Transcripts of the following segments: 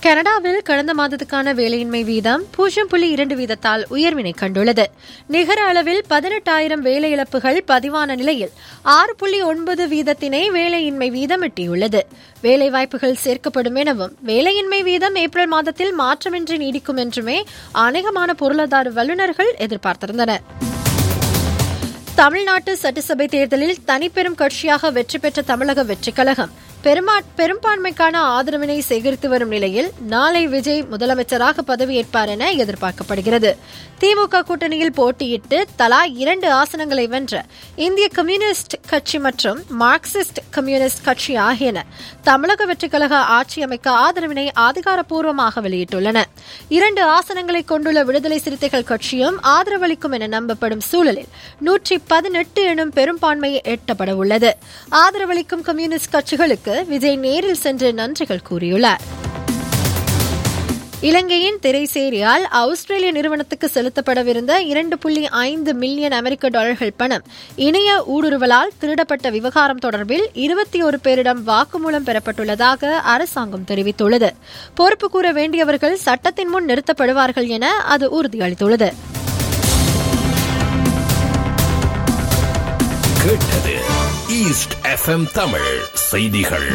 கனடாவில் கடந்த மாதத்துக்கான வேலையின்மை வீதம் பூஜ்ஜியம் புள்ளி இரண்டு வீதத்தால் உயர்வினை கண்டுள்ளது நிகர அளவில் பதினெட்டாயிரம் வேலை இழப்புகள் பதிவான நிலையில் ஆறு புள்ளி ஒன்பது வீதத்தினை வேலையின்மை வீதம் எட்டியுள்ளது வேலைவாய்ப்புகள் சேர்க்கப்படும் எனவும் வேலையின்மை வீதம் ஏப்ரல் மாதத்தில் மாற்றமின்றி நீடிக்கும் என்றுமே அநேகமான பொருளாதார வல்லுநர்கள் எதிர்பார்த்திருந்தனர் தமிழ்நாட்டு சட்டசபை தேர்தலில் தனிப்பெரும் கட்சியாக வெற்றி பெற்ற தமிழக வெற்றிக் கழகம் பெருமா பெரும்பான்மைக்கான ஆதரவினை சேகரித்து வரும் நிலையில் நாளை விஜய் முதலமைச்சராக பதவியேற்பார் என எதிர்பார்க்கப்படுகிறது திமுக கூட்டணியில் போட்டியிட்டு தலா இரண்டு ஆசனங்களை வென்ற இந்திய கம்யூனிஸ்ட் கட்சி மற்றும் மார்க்சிஸ்ட் கம்யூனிஸ்ட் கட்சி ஆகியன தமிழக வெற்றிக் கழக ஆட்சி அமைக்க ஆதரவினை அதிகாரப்பூர்வமாக வெளியிட்டுள்ளன இரண்டு ஆசனங்களை கொண்டுள்ள விடுதலை சிறுத்தைகள் கட்சியும் ஆதரவளிக்கும் என நம்பப்படும் சூழலில் நூற்றி பதினெட்டு எனும் பெரும்பான்மையை எட்டப்பட உள்ளது ஆதரவளிக்கும் கம்யூனிஸ்ட் கட்சிகளுக்கு விஜய் நேரில் சென்று நன்றிகள் கூறியுள்ளார் இலங்கையின் திரைசேரியால் ஆஸ்திரேலிய நிறுவனத்துக்கு செலுத்தப்படவிருந்த இரண்டு புள்ளி ஐந்து மில்லியன் அமெரிக்க டாலர்கள் பணம் இணைய ஊடுருவலால் திருடப்பட்ட விவகாரம் தொடர்பில் இருபத்தி ஒரு பேரிடம் வாக்குமூலம் பெறப்பட்டுள்ளதாக அரசாங்கம் தெரிவித்துள்ளது பொறுப்பு கூற வேண்டியவர்கள் சட்டத்தின் முன் நிறுத்தப்படுவார்கள் என அது உறுதியளித்துள்ளது கேட்டது ஈஸ்ட் எஃப்எம் தமிழ் செய்திகள்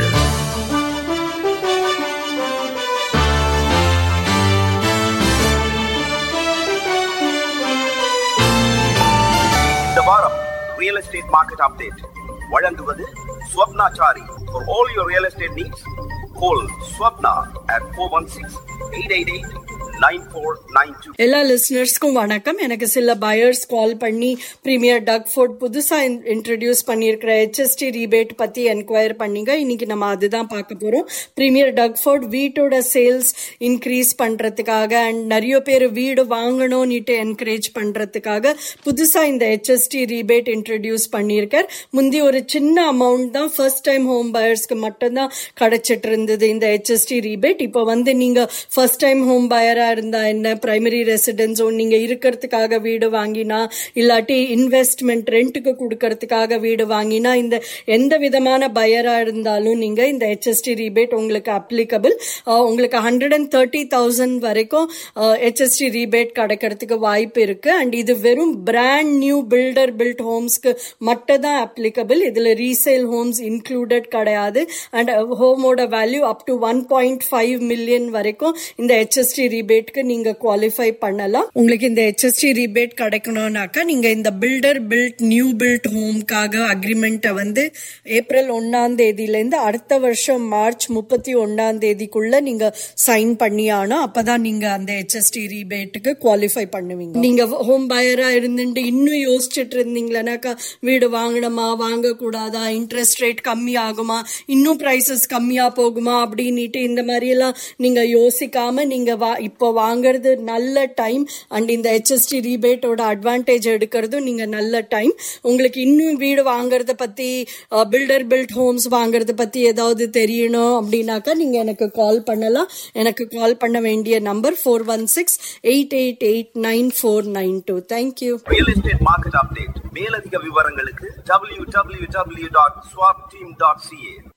இந்த வாரம் ரியல் எஸ்டேட் மார்க்கெட் அப்டேட் வழங்குவது Swapnachari for all your real estate needs call Swapna at four one six eight eight eight nine four nine two எல்லா லிசனர்ஸ்க்கும் வணக்கம் எனக்கு சில பயர்ஸ் கால் பண்ணி பிரீமியர் டக் ஃபோர்ட் புதுசா இன்ட்ரடியூஸ் பண்ணியிருக்கிற ஹெச்எஸ்டி ரீபேட் பத்தி என்கொயர் பண்ணீங்க இன்னைக்கு நம்ம அதுதான் பார்க்க போறோம் பிரீமியர் டக் ஃபோர்ட் வீட்டோட சேல்ஸ் இன்க்ரீஸ் பண்றதுக்காக அண்ட் நிறைய பேர் வீடு வாங்கணும்னுட்டு என்கரேஜ் பண்றதுக்காக புதுசா இந்த ஹெச்எஸ்டி ரீபேட் இன்ட்ரடியூஸ் பண்ணியிருக்கார் முந்தி ஒரு சின்ன அமௌண்ட் தான் ஃபர்ஸ்ட் டைம் ஹோம் பயர்ஸ்க்கு மட்டும்தான் கிடைச்சிட்டு இருந்தது இந்த ஹெச்எஸ்டி ரீபேட் இப்போ வந்து நீங்க ஃபர்ஸ்ட் டைம் ஹோம் பயரா இருந்தா என்ன பிரைமரி ரெசிடென்ஸ் நீங்க இருக்கிறதுக்காக வீடு வாங்கினா இல்லாட்டி இன்வெஸ்ட்மெண்ட் ரெண்ட்டுக்கு கொடுக்கறதுக்காக வீடு வாங்கினா இந்த எந்த விதமான பயரா இருந்தாலும் நீங்க இந்த ஹெச்எஸ்டி ரீபேட் உங்களுக்கு அப்ளிகபிள் உங்களுக்கு ஹண்ட்ரட் அண்ட் தேர்ட்டி தௌசண்ட் வரைக்கும் ஹெச்எஸ்டி ரீபேட் கிடைக்கிறதுக்கு வாய்ப்பு இருக்கு அண்ட் இது வெறும் பிராண்ட் நியூ பில்டர் பில்ட் ஹோம்ஸ்க்கு மட்டும் தான் அப்ளிகபிள் இதுல ரீசேல் ஹோம்ஸ் இன்க்ளூடட் கிடையாது அண்ட் ஹோமோட value up to one point five million வரைக்கும் இந்த ஹெச்எஸ்டி ரீபேட்க்கு நீங்க குவாலிஃபை பண்ணலாம் உங்களுக்கு இந்த ஹெச்எஸ்டி ரீபேட் கிடைக்கணும்னாக்கா நீங்க இந்த பில்டர் பில்ட் நியூ பில்ட் ஹோம்காக அக்ரிமெண்ட்டை வந்து ஏப்ரல் ஒன்னாம் தேதியில இருந்து அடுத்த வருஷம் மார்ச் முப்பத்தி ஒன்னாம் தேதிக்குள்ள நீங்க சைன் பண்ணி ஆனோம் அப்பதான் நீங்க அந்த ஹெச்எஸ்டி ரீபேட்டுக்கு குவாலிஃபை பண்ணுவீங்க நீங்க ஹோம் பயரா இருந்துட்டு இன்னும் யோசிச்சுட்டு இருந்தீங்களானாக்கா வீடு வாங்கணுமா வாங்க கூடாதா இன்ட்ரெஸ்ட் ரேட் கம்மி ஆகுமா இன்னும் பிரைசஸ் கம்மியா போகுமா அப்படின்னுட்டு இந்த மாதிரி எல்லாம் நீங்க யோசிக்காம நீங்க வா இப்போ வாங்குறது நல்ல டைம் அண்ட் இந்த ஹெச்எஸ்டி ரீபேட்டோட அட்வான்டேஜ் எடுக்கிறதும் நீங்க நல்ல டைம் உங்களுக்கு இன்னும் வீடு வாங்குறத பத்தி பில்டர் பில்ட் ஹோம்ஸ் வாங்குறத பத்தி ஏதாவது தெரியணும் அப்படின்னாக்கா நீங்க எனக்கு கால் பண்ணலாம் எனக்கு கால் பண்ண வேண்டிய number four one six eight eight eight nine four nine two thank you real estate market update மேலதிக விவரங்களுக்கு www.swapteam.ca